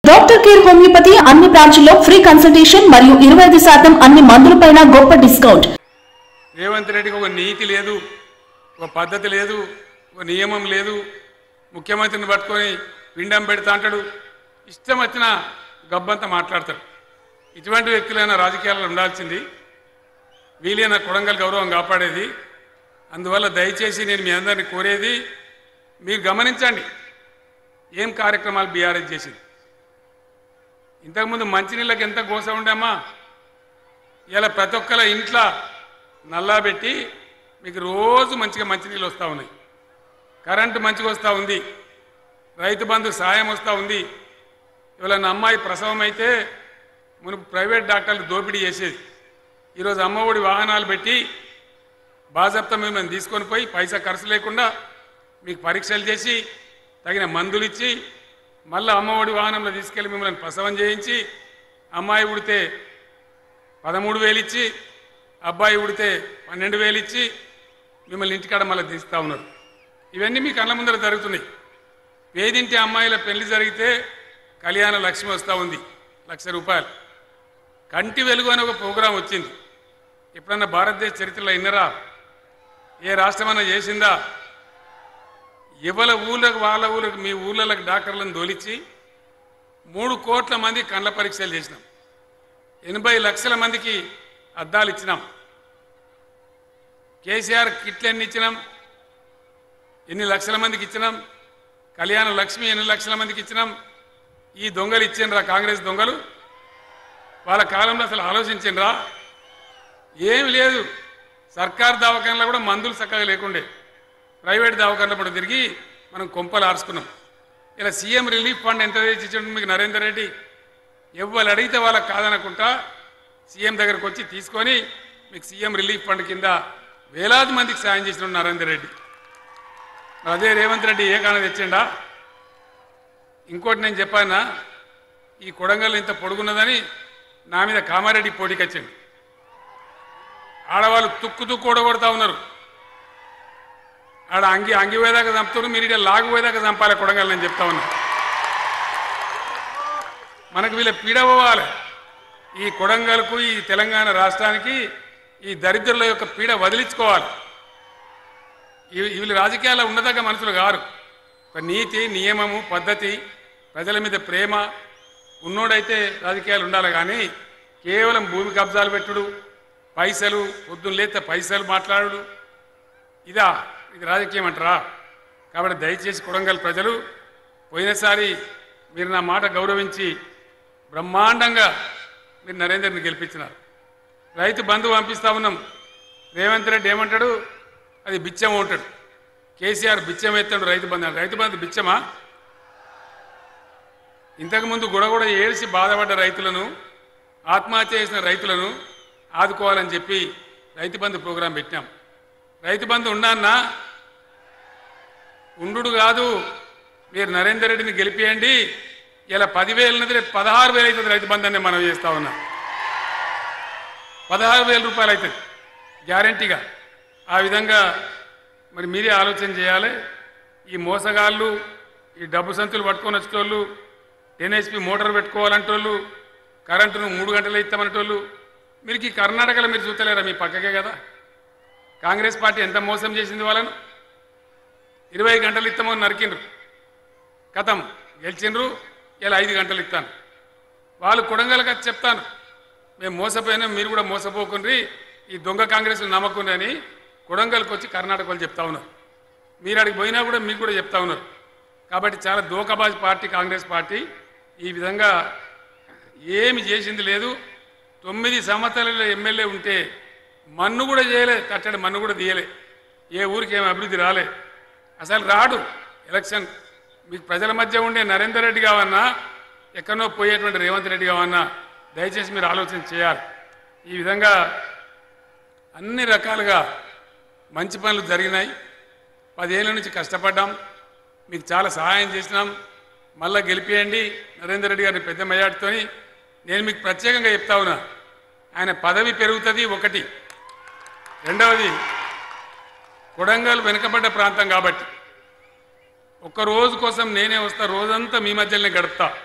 Doctor care homeopathy అన్ని బ్రాంచ్ల్లో free consultation మరియు ఇరవై ఐదు శాతం అన్ని మందులపైన గొప్ప డిస్కౌంట్ రేవంత్ రెడ్డికి ఒక నీతి లేదు ఒక పద్ధతి లేదు ఒక నియమం లేదు ముఖ్యమంత్రిని పట్టుకొని పిండం పెడతా అంటాడు ఇష్టం వచ్చిన గబ్బంతా మాట్లాడతాడు ఇటువంటి వ్యక్తులైన రాజకీయాల్లో ఉండాల్సింది వీలైన కొడంగల్ గౌరవం కాపాడేది అందువల్ల దయచేసి నేను మీ అందరిని కోరేది మీరు గమనించండి ఏం కార్యక్రమాలు బీఆర్ఎస్ చేసింది ఇంతకుముందు మంచినీళ్ళకి ఎంత గోస ఉండేమ్మా ఇలా ప్రతి ఒక్కల ఇంట్లో నల్లా పెట్టి మీకు రోజు మంచిగా మంచినీళ్ళు వస్తూ ఉన్నాయి కరెంటు మంచిగా వస్తూ ఉంది రైతు బంధు సాయం వస్తూ ఉంది ఇవాళ నా అమ్మాయి ప్రసవం అయితే మునుపు ప్రైవేట్ డాక్టర్లు దోపిడీ చేసేది ఈరోజు అమ్మఒడి వాహనాలు పెట్టి బాజప్తా మిమ్మల్ని తీసుకొని పోయి పైసా ఖర్చు లేకుండా మీకు పరీక్షలు చేసి తగిన మందులు ఇచ్చి మళ్ళీ అమ్మఒడి వాహనంలో తీసుకెళ్ళి మిమ్మల్ని ప్రసవం చేయించి అమ్మాయి ఉడితే పదమూడు వేలు ఇచ్చి అబ్బాయి ఉడితే పన్నెండు వేలు ఇచ్చి మిమ్మల్ని ఇంటికాడ మళ్ళీ తీస్తూ ఉన్నారు ఇవన్నీ మీ కళ్ళ ముందర జరుగుతున్నాయి పేదింటి అమ్మాయిల పెళ్లి జరిగితే కళ్యాణ లక్ష్మి వస్తూ ఉంది లక్ష రూపాయలు కంటి వెలుగు అనే ఒక ప్రోగ్రాం వచ్చింది ఎప్పుడన్నా భారతదేశ చరిత్రలో ఇన్నరా ఏ రాష్ట్రమన్నా చేసిందా ఎవరి ఊళ్ళకు వాళ్ళ ఊళ్ళకు మీ ఊళ్ళకి డాక్టర్లను దోలిచ్చి మూడు కోట్ల మంది కండ్ల పరీక్షలు చేసినాం ఎనభై లక్షల మందికి అద్దాలు ఇచ్చినాం కేసీఆర్ కిట్లు ఎన్ని ఇచ్చినాం ఎన్ని లక్షల మందికి ఇచ్చినాం కళ్యాణ లక్ష్మి ఎన్ని లక్షల మందికి ఇచ్చినాం ఈ దొంగలు ఇచ్చిండ్రా కాంగ్రెస్ దొంగలు వాళ్ళ కాలంలో అసలు ఆలోచించిండ్రా ఏం లేదు సర్కార్ దవాఖానలో కూడా మందులు చక్కగా లేకుండే ప్రైవేట్ దవాఖానలో కూడా తిరిగి మనం కొంపలు ఆర్చుకున్నాం ఇలా సీఎం రిలీఫ్ ఫండ్ ఎంత తెచ్చి ఇచ్చాడు మీకు నరేందర్ రెడ్డి ఎవరు అడిగితే వాళ్ళకి కాదనకుండా సీఎం దగ్గరకు వచ్చి తీసుకొని మీకు సీఎం రిలీఫ్ ఫండ్ కింద వేలాది మందికి సాయం చేసిన నరేందర్ రెడ్డి మరి అదే రేవంత్ రెడ్డి ఏ కారణం తెచ్చిండా ఇంకోటి నేను చెప్పానా ఈ కొడంగల్ ఇంత పొడుగున్నదని నా మీద కామారెడ్డి పోటీకి వచ్చింది ఆడవాళ్ళు తుక్కు తుక్కు ఓడగొడతా ఉన్నారు ఆడ అంగి అంగి పోయేదాకా చంపుతారు మీరు ఇక్కడ లాగు పోయేదాకా చంపాలి కొడంగల్ నేను చెప్తా ఉన్నా మనకు వీళ్ళ పీడ పోవాలి ఈ కొడంగల్కు ఈ తెలంగాణ రాష్ట్రానికి ఈ దరిద్రుల యొక్క పీడ వదిలించుకోవాలి ఈ- వీళ్ళు రాజకీయాల్లో ఉన్నదగ్గ మనుషులు కారు ఒక నీతి నియమము పద్ధతి ప్రజల మీద ప్రేమ ఉన్నోడైతే రాజకీయాలు ఉండాలి కానీ కేవలం భూమి కబ్జాలు పెట్టుడు పైసలు పొద్దున్న లేతే పైసలు మాట్లాడుడు ఇదా ఇది రాజకీయం అంటారా కాబట్టి దయచేసి కొడంగల్ ప్రజలు పోయినసారి మీరు నా మాట గౌరవించి బ్రహ్మాండంగా మీరు నరేందర్ని గెలిపించినారు రైతు బంధు పంపిస్తా ఉన్నాం రేవంత్ రెడ్డి ఏమంటాడు అది బిచ్చం ఉంటాడు కేసీఆర్ బిచ్చం ఎత్తాడు రైతు బంధు అంటాడు. రైతు బంధు బిచ్చమా ఇంతకుముందు గుడగొడ ఏడ్చి బాధపడ్డ రైతులను ఆత్మహత్య చేసిన రైతులను ఆదుకోవాలని చెప్పి రైతు బంధు ప్రోగ్రాం పెట్టాం రైతు బంధు ఉండాన్నా ఉండు కాదు మీరు నరేందర్ రెడ్డిని గెలిపియండి ఇలా పదివేలు ఉన్నది రేపు పదహారు వేలు అవుతుంది రైతు బంధు అని మనం చేస్తా ఉన్నాం పదహారు వేల రూపాయలు అవుతుంది గ్యారంటీగా ఆ విధంగా మరి మీరే ఆలోచన చేయాలి ఈ మోసగాళ్ళు ఈ డబ్బు సంచులు పట్టుకొని వచ్చేటోళ్ళు ఎన్హెచ్పి మోటార్ పెట్టుకోవాలంటోళ్ళు కరెంటును మూడు గంటలు ఇస్తామనేటోళ్ళు మీరు ఈ కర్ణాటకలో మీరు చూస్తలేరా మీ పక్కకే కదా కాంగ్రెస్ పార్టీ ఎంత మోసం చేసింది వాళ్ళను ఇరవై గంటలు ఇస్తామో నరికిండ్రు కథం గెలిచిండ్రు ఇలా ఐదు గంటలు ఇస్తాను వాళ్ళు కొడంగల్కి వచ్చి చెప్తాను మేము మోసపోయినా మీరు కూడా మోసపోకుండ్రి ఈ దొంగ కాంగ్రెస్ నమ్మకుండ్రి అని కొడంగల్కి వచ్చి కర్ణాటక వాళ్ళు చెప్తా ఉన్నారు మీరు అడిగి పోయినా కూడా మీకు కూడా చెప్తా ఉన్నారు కాబట్టి చాలా దోకబాజ్ పార్టీ కాంగ్రెస్ పార్టీ ఈ విధంగా ఏమి చేసింది లేదు తొమ్మిది సంవత్సరాల ఎమ్మెల్యే ఉంటే మన్ను కూడా చేయలే తట్టడి మన్ను కూడా తీయలే ఏ ఊరికి ఏమి అభివృద్ధి రాలే అసలు రాడు ఎలక్షన్ మీకు ప్రజల మధ్య ఉండే నరేందర్ రెడ్డి కావన్నా ఎక్కడనో పోయేటువంటి రేవంత్ రెడ్డి కావన్నా దయచేసి మీరు ఆలోచన చేయాలి ఈ విధంగా అన్ని రకాలుగా మంచి పనులు జరిగినాయి పదేళ్ళ నుంచి కష్టపడ్డాం మీకు చాలా సహాయం చేసినాం మళ్ళా గెలిపియండి నరేందర్ రెడ్డి గారిని పెద్ద మెజార్టీతోని నేను మీకు ప్రత్యేకంగా చెప్తా ఉన్నా ఆయన పదవి పెరుగుతుంది ఒకటి రెండవది కొడంగల్ వెనుకబడ్డ ప్రాంతం కాబట్టి ఒక్క రోజు కోసం నేనే వస్తా రోజంతా మీ మధ్యలోనే గడుపుతా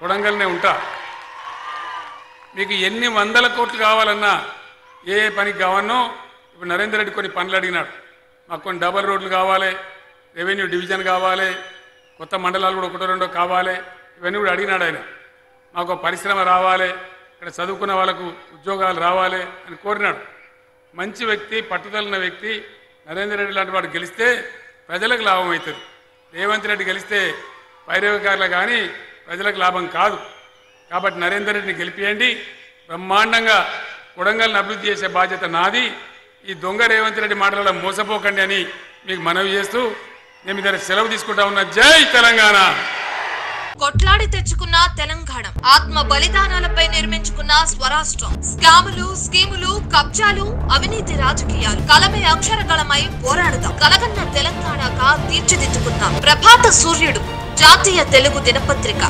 కొడంగల్నే ఉంటా మీకు ఎన్ని వందల కోట్లు కావాలన్నా ఏ ఏ పనికి కావాలనో ఇప్పుడు నరేందర్ రెడ్డి కొన్ని పనులు అడిగినాడు మాకు కొన్ని డబల్ రోడ్లు కావాలి రెవెన్యూ డివిజన్ కావాలి కొత్త మండలాలు కూడా ఒకటో రెండో కావాలి ఇవన్నీ కూడా అడిగినాడు ఆయన మాకు ఒక పరిశ్రమ రావాలి ఇక్కడ చదువుకున్న వాళ్ళకు ఉద్యోగాలు రావాలి అని కోరినాడు మంచి వ్యక్తి పట్టుదల వ్యక్తి నరేందర్ రెడ్డి లాంటి వాడు గెలిస్తే ప్రజలకు లాభం అవుతుంది రేవంత్ రెడ్డి గెలిస్తే పైరవికారులు కానీ ప్రజలకు లాభం కాదు కాబట్టి నరేందర్ రెడ్డిని గెలిపియండి బ్రహ్మాండంగా కొడంగల్ని అభివృద్ధి చేసే బాధ్యత నాది ఈ దొంగ రేవంత్ రెడ్డి మాటలలో మోసపోకండి అని మీకు మనవి చేస్తూ నేను మీ దగ్గర సెలవు తీసుకుంటా ఉన్నా జై తెలంగాణ కొట్లాడి తెచ్చుకున్న తెలంగాణ ఆత్మ బలిదానాలపై నిర్మించుకున్న స్వరాష్ట్రం స్కాములు స్కీములు కబ్జాలు అవినీతి రాజకీయాలు కలమే అక్షరకళమై పోరాడుదాం కలగన్న తెలంగాణగా తీర్చిదిద్దుకుందాం ప్రభాత సూర్యుడు జాతీయ తెలుగు దినపత్రిక